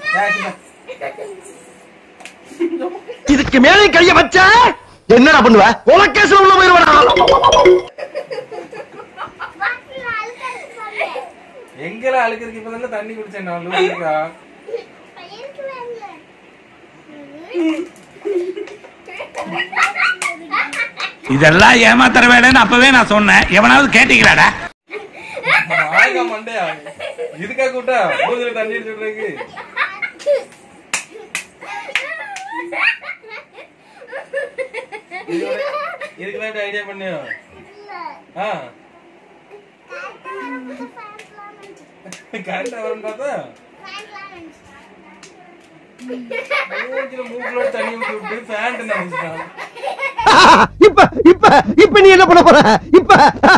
இதுக்கு மேலே கைய வச்ச என்னடா பண்ணுவ உலகேஸ்ல உள்ள போயிருவா எங்கெல்லாம் அழுக்கிறதுக்கு இப்ப தானே தண்ணி குடிச்சேன் நான் லூசுக்கா இதெல்லாம் ஏமாத்துற வேலைன்னு அப்பவே நான் சொன்னேன் எவனாவது கேட்டீங்களாடா ஆயுதா மண்டையா இதுக்கா கூட்டா மூஞ்சில தண்ணி அடிச்சுடுறதுக்கு இதுக்கு தான் ஐடியா பண்ணியோ ஆ கரெக்டா வரும்னு பார்த்தா மூஞ்சில மூக்குல தண்ணி ஊத்தி விட்டு ஃபேண்ட் நினைச்சிட்டான் இப்ப இப்ப இப்ப நீ என்ன பண்ண போற இப்ப